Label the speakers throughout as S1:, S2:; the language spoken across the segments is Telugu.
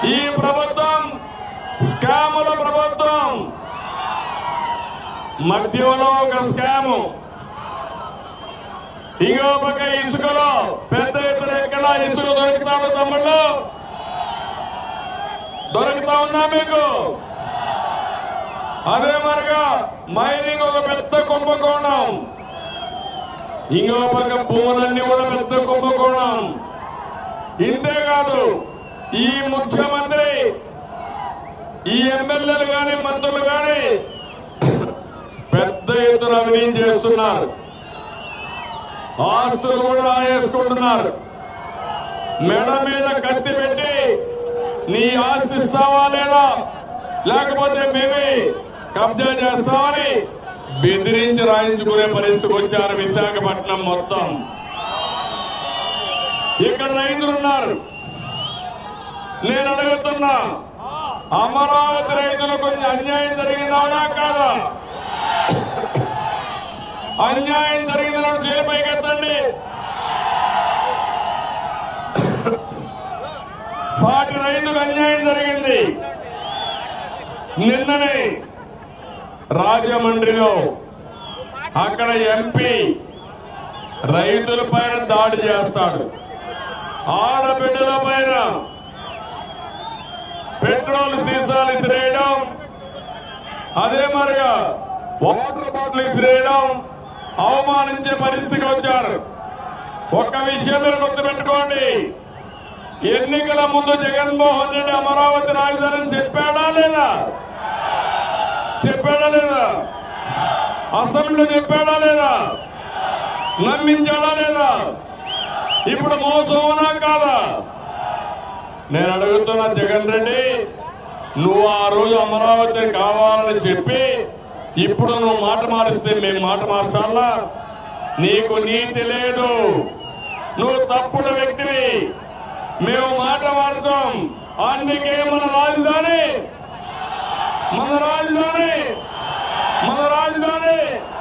S1: ఈ ప్రభుత్వం స్కాముల ప్రభుత్వం మద్యంలో ఒక స్కాము ఇంకో పక్క ఇసుకలో పెద్ద ఎత్తున ఎక్కడ ఇసుక దొరుకుతాడు తమ్ముళ్ళు దొరుకుతా ఉందా మీకు అదే మరిగా మైనింగ్ ఒక పెద్ద కుంభకోణం ఇంకో పక్క భూములన్నీ కూడా పెద్ద కుంభకోణం ఇంతేకాదు ఈ ముఖ్యమంత్రి ఈ ఎమ్మెల్యేలు గాని మంత్రులు గాని పెద్ద ఎత్తున అవినీతి చేస్తున్నారు ఆస్తులు కూడా రాయేసుకుంటున్నారు మెడ మీద కత్తి పెట్టి నీ ఆస్తి ఇస్తావా లేదా లేకపోతే మేమే కబ్జా చేస్తామని బెదిరించి రాయించుకునే పరిస్థితికి వచ్చారు విశాఖపట్నం మొత్తం ఇక్కడ రైతులు ఉన్నారు నేను అడుగుతున్నా అమరావతి రైతులకు కొంచెం అన్యాయం జరిగిందా కాదా అన్యాయం జరిగిందని చేపై కట్టండి సాటి రైతులకు అన్యాయం జరిగింది నిన్ననే రాజమండ్రిలో అక్కడ ఎంపీ రైతుల పైన దాడి చేస్తాడు ఆడబిడ్డల పైన పెట్రోల్ సీసాలు ఇసిరేయడం అదే మరిగా వాటర్ బాటిల్ ఇసిరేయడం అవమానించే పరిస్థితికి వచ్చారు ఒక్క విషయం మీరు గుర్తుపెట్టుకోండి ఎన్నికల ముందు జగన్మోహన్ రెడ్డి అమరావతి రాజధాని చెప్పాడా లేదా చెప్పాడా లేదా అసెంబ్లీలో చెప్పాడా లేదా నమ్మించాడా లేదా ఇప్పుడు మోసం అవునా కాదా నేను అడుగుతున్నా జగన్ రెడ్డి నువ్వు ఆ రోజు అమరావతి కావాలని చెప్పి ఇప్పుడు నువ్వు మాట మారిస్తే మేము మాట మార్చాలా నీకు నీతి లేదు నువ్వు తప్పుడు వ్యక్తివి మేము మాట మార్చాం అందుకే మన రాజధాని మన రాజధాని మన రాజధాని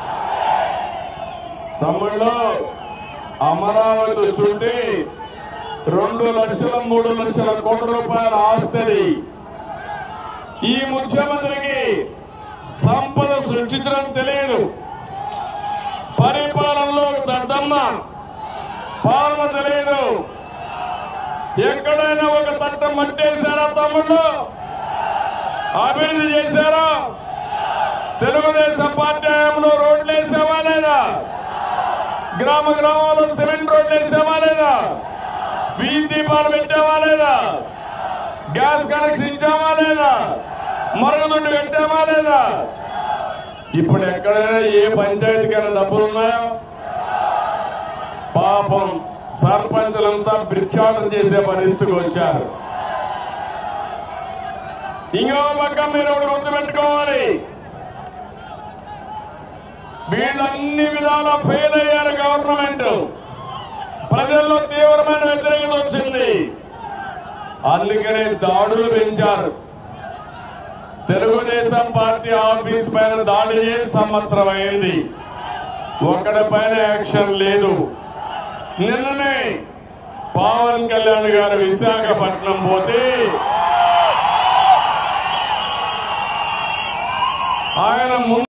S1: తమిళలో అమరావతి చుట్టి రెండు లక్షల మూడు లక్షల కోట్ల రూపాయల ఆస్తి ఈ ముఖ్యమంత్రికి సంపద సృష్టించడం తెలియదు పరిపాలనలో దద్దమ్మ పాలన తెలియదు ఎక్కడైనా ఒక తట్ట మట్టేశారా తమ్ముళ్ళు అభివృద్ధి చేశారా తెలుగుదేశం పార్టీ హయాంలో రోడ్లు వేసావా లేదా గ్రామ గ్రామాల్లో సిమెంట్ రోడ్లు వేసావా లేదా వీధి దీపాలు పెట్టావా లేదా గ్యాస్ కనెక్షన్ ఇచ్చామా లేదా మరుగుదొడ్డు పెట్టామా లేదా ఇప్పుడు ఎక్కడైనా ఏ పంచాయతీకైనా డబ్బులు ఉన్నాయో పాపం సర్పంచులంతా భిక్షాటం చేసే పరిస్థితికి వచ్చారు ఇంకో పక్క మీరు ఒకటి గుర్తుపెట్టుకోవాలి వీళ్ళన్ని విధాల ఫెయిల్ అయ్యారు గవర్నమెంట్ ప్రజల్లో తీవ్రమైన వ్యతిరేకత వచ్చింది అందుకనే దాడులు పెంచారు తెలుగుదేశం పార్టీ ఆఫీస్ పైన దాడి చేసి సంవత్సరం అయింది ఒక్కడి పైన యాక్షన్ లేదు నిన్ననే పవన్ కళ్యాణ్ గారు విశాఖపట్నం పోతే ఆయన ముందు